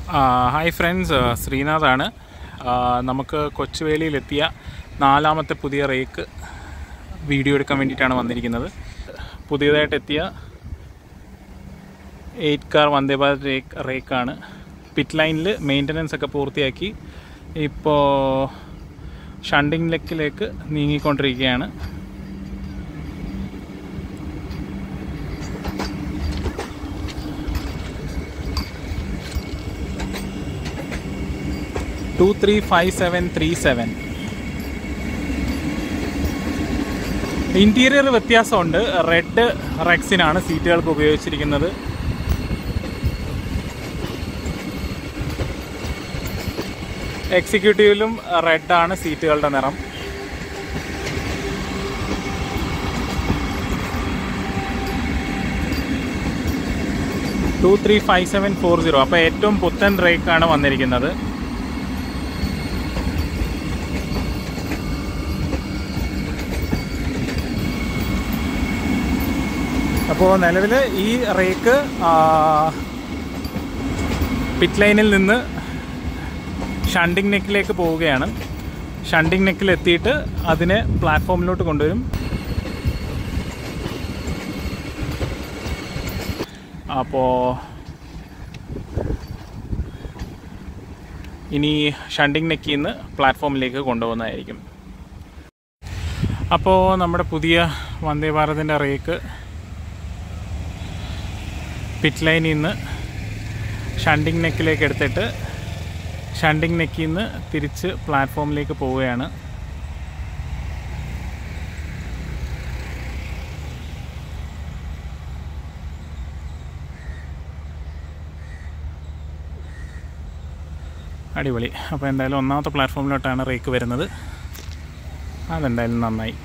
ആ, hi friends ആ, ശ്രീനാഥാണ് ആ, നമുക്ക് കൊച്ചുവേലിയിലെത്തിയ നാലാമത്തെ പുതിയ റേക്ക് വീഡിയോ എടുക്കാൻ വേണ്ടിയിട്ടാണ് വന്നിരിക്കുന്നത് പുതിയതായിട്ട് എത്തിയ eight car Vande Bharat rake റേക്കാണ് പിറ്റ് ലൈനിൽ മെയിൻ്റനൻസ് ഒക്കെ പൂർത്തിയാക്കി ഇപ്പോൾ ഷണ്ടിങ് ലെക്കിലേക്ക് നീങ്ങിക്കൊണ്ടിരിക്കുകയാണ് two three five seven three seven interior വ്യത്യാസമുണ്ട് റെഡ് റെക്സിനാണ് സീറ്റുകൾക്ക് ഉപയോഗിച്ചിരിക്കുന്നത് എക്സിക്യൂട്ടീവിലും റെഡാണ് സീറ്റുകളുടെ നിറം two three five seven four zero അപ്പോൾ ഏറ്റവും പുത്തൻ റേക്കാണ് വന്നിരിക്കുന്നത് അപ്പോൾ നിലവിൽ ഈ റേക്ക് പിറ്റ് ലൈനിൽ നിന്ന് ഷണ്ടിങ് നെക്കിലേക്ക് പോവുകയാണ് ഷണ്ടിങ് നെക്കിൽ എത്തിയിട്ട് അതിനെ പ്ലാറ്റ്ഫോമിലോട്ട് കൊണ്ടുവരും അപ്പോൾ ഇനി ഷണ്ടിങ് നെക്കിൽ നിന്ന് പ്ലാറ്റ്ഫോമിലേക്ക് കൊണ്ടുപോകുന്നതായിരിക്കും അപ്പോൾ നമ്മുടെ പുതിയ വന്ദേ ഭാരതിൻ്റെ റേക്ക് പിറ്റ് ലൈനിൽ നിന്ന് ഷണ്ടിങ് നെക്കിലേക്ക് എടുത്തിട്ട് ഷണ്ടിങ് നെക്കിൽ നിന്ന് തിരിച്ച് പ്ലാറ്റ്ഫോമിലേക്ക് പോവുകയാണ് അടിപൊളി അപ്പോൾ എന്തായാലും ഒന്നാമത്തെ പ്ലാറ്റ്ഫോമിലോട്ടാണ് റേക്ക് വരുന്നത് അതെന്തായാലും നന്നായി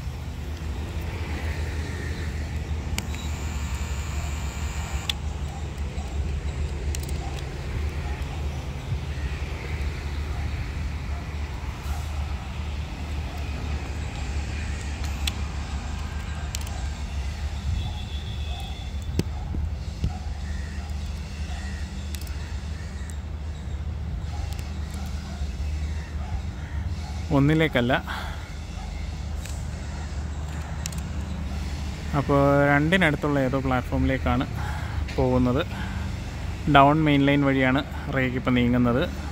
ഒന്നിലേക്കല്ല അപ്പോൾ രണ്ടിനടുത്തുള്ള ഏതോ പ്ലാറ്റ്ഫോമിലേക്കാണ് പോകുന്നത് ഡൗൺ മെയിൻ ലൈൻ വഴിയാണ് റേക്ക് ഇപ്പോൾ നീങ്ങുന്നത്